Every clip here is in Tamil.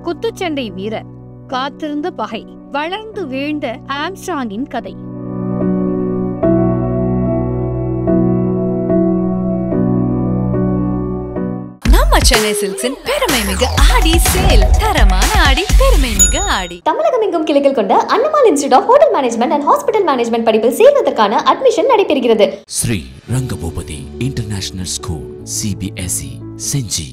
குத்துச்சண்டை வீரர் காத்திருந்த பகை வளர்ந்து வீழ்ந்த ஆம்ஸ்ட்ராங்கின் கதை நம்ம சென்னை சில்க்ஸின் பெருமை மிகு ஆடி சேல் தரமான ஆடி பெருமை மிகு ஆடி தமிழகம் எங்கும் கிளைகள் கொண்ட Annamal institute of hotel management and hospital management படிப்பில் சேர்வதற்கான அட்மிஷன் நடைபெறுகிறது Sri Rangapoopathi international school CBSE Gingee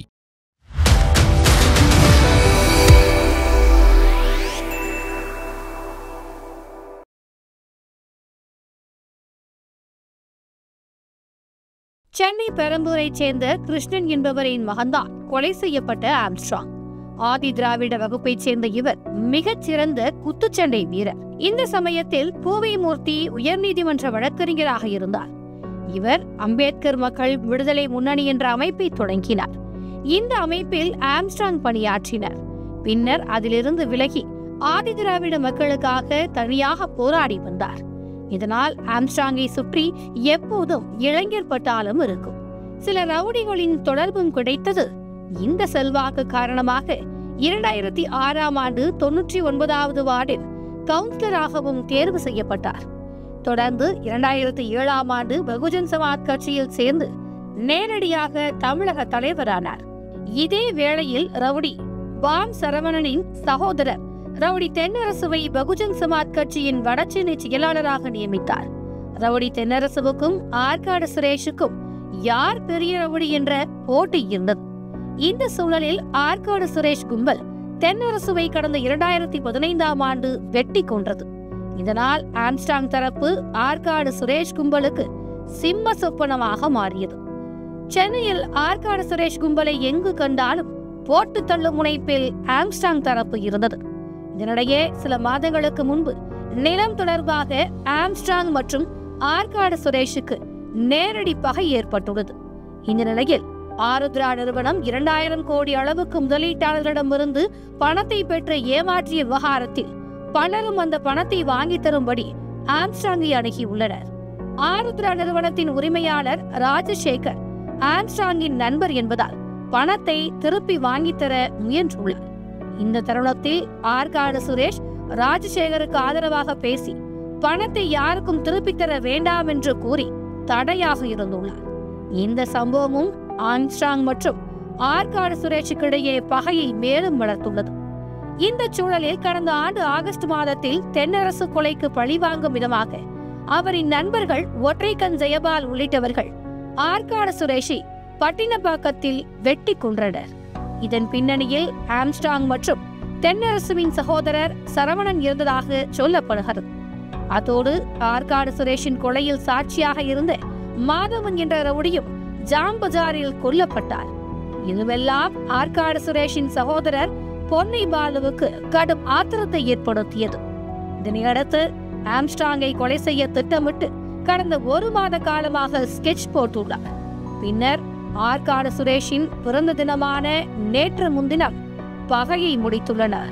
Chennai பெரம்பூரைச் சேர்ந்த கிருஷ்ணன் என்பவரின் மகன்தான் கொலை செய்யப்பட்ட ஆம்ஸ்ட்ராங் ஆதி திராவிட வகுப்பைச் சேர்ந்த இவர் மிகச் சிறந்த குத்துச்சண்டை வீரர் இந்த சமயத்தில் பூவைமூர்த்தி உயர்நீதிமன்ற வழக்கறிஞராக இருந்தார் இவர் அம்பேத்கர் மக்கள் விடுதலை முன்னணி என்ற அமைப்பை தொடங்கினார் இந்த அமைப்பில் ஆம்ஸ்ட்ராங் பணியாற்றினார் பின்னர் அதிலிருந்து விலகி ஆதி திராவிட மக்களுக்காக தனியாக போராடி வந்தார் இதனால் ஆம்ஸ்ட்ராங்கை சுற்றி எப்போதும் இளைஞர் பட்டாளம் இருக்கும் சில ரவுடிகளின் தொடர்பும் கிடைத்தது இந்த செல்வாக்கு காரணமாக இரண்டாயிரத்தி ஆறாம் ஆண்டு தொன்னூற்றி ஒன்பதாவது வார்டில் கவுன்சிலராகவும் தேர்வு செய்யப்பட்டார் தொடர்ந்து இரண்டாயிரத்தி ஏழாம் ஆண்டு பகுஜன் சமாஜ் கட்சியில் சேர்ந்து நேரடியாக தமிழக தலைவரானார் இதே வேளையில் ரவுடி பாம் சரவணனின் சகோதரர் ரவுடி தென்னரசுவை பகுஜன் சமாஜ் கட்சியின் வடசென்னை செயலாளராக நியமித்தார் ரவுடி தென்னரசுவுக்கும் ஆற்காடு சுரேஷுக்கும் யார் பெரிய ரவுடி என்ற போட்டி இருந்தது இந்த சூழலில் ஆற்காடு சுரேஷ் கும்பல் தென்னரசுவை கடந்த இரண்டாயிரத்தி பதினைந்தாம் ஆண்டு வெட்டி கொன்றது இதனால் ஆம்ஸ்டாங் தரப்பு ஆற்காடு சுரேஷ் கும்பலுக்கு சிம்ம சொப்பனமாக மாறியது சென்னையில் ஆற்காடு சுரேஷ் கும்பலை எங்கு கண்டாலும் போட்டு தள்ளும் முனைப்பில் ஆம்ஸ்டாங் தரப்பு இருந்தது இதனிடையே சில மாதங்களுக்கு முன்பு நிலம் தொடர்பாக ஆம்ஸ்ட்ராங் மற்றும் ஆற்காடு சுரேஷுக்கு நேரடி பகை ஏற்பட்டுள்ளது இந்த நிலையில் ஆருத்ரா நிறுவனம் இரண்டாயிரம் கோடி அளவுக்கு முதலீட்டாளர்களிடமிருந்து பணத்தை பெற்று ஏமாற்றிய விவகாரத்தில் பலரும் அந்த பணத்தை வாங்கி தரும்படி ஆம்ஸ்ட்ராங்கை அணுகியுள்ளனர் ஆருத்ரா நிறுவனத்தின் உரிமையாளர் ராஜசேகர் ஆம்ஸ்ட்ராங்கின் நண்பர் என்பதால் பணத்தை திருப்பி வாங்கித் தர முயன்றுள்ளார் இந்த தருணத்தில் ஆற்காடு சுரேஷ் ராஜசேகருக்கு ஆதரவாக பேசி பணத்தை யாருக்கும் திருப்பித் தர வேண்டாம் என்று கூறி தடையாக இருந்துள்ளார் இந்த சம்பவமும் ஆம்ஸ்ட்ராங் மற்றும் ஆற்காடு சுரேஷுக்கு இடையே பகையை மேலும் வளர்த்துள்ளது இந்த சூழலில் கடந்த ஆண்டு ஆகஸ்ட் மாதத்தில் தென்னரசு கொலைக்கு பழிவாங்கும் விதமாக அவரின் நண்பர்கள் ஒற்றைக்கண் ஜெயபால் உள்ளிட்டவர்கள் ஆற்காடு சுரேஷை பட்டினப்பாக்கத்தில் வெட்டி கொன்றனர் இதன் பின்னணியில் ஆம்ஸ்டாங் மற்றும் தென்னரசுவின் சகோதரர் சரவணன் இருந்ததாக சொல்லப்படுகிறது அதோடு ஆற்காடு சுரேஷின் கொலையில் சாட்சியாக இருந்த மாதவன் என்ற ரவுடியும் ஜாம் பஜாரில் கொல்லப்பட்டார் இதுவெல்லாம் ஆற்காடு சுரேஷின் சகோதரர் பொன்னை பாலுவுக்கு கடும் ஆத்திரத்தை ஏற்படுத்தியது இதனையடுத்து ஆம்ஸ்டாங்கை கொலை செய்ய திட்டமிட்டு கடந்த ஒரு மாத காலமாக ஸ்கெட்ச் போட்டுள்ளார் பின்னர் ஆற்காடு சுரேஷின் பிறந்த தினமான நேற்று முன்தினம் பகையை முடித்துள்ளனர்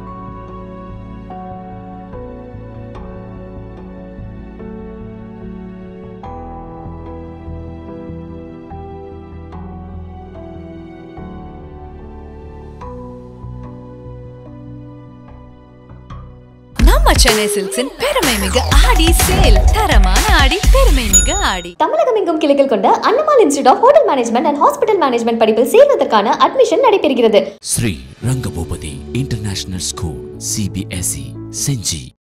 நம்ம சென்னை சில்க்ஸின் பெருமை மிகு ஆடி சேல் தரமான ஆடி பெருமை மிகு ஆடி தமிழகம் எங்கும் கிளைகள் கொண்ட Annamal institute of hotel management and hospital management படிப்பில் சேர்வதற்கான அட்மிஷன் நடைபெறுகிறது Sri Rangapoopathi international school CBSE செஞ்சி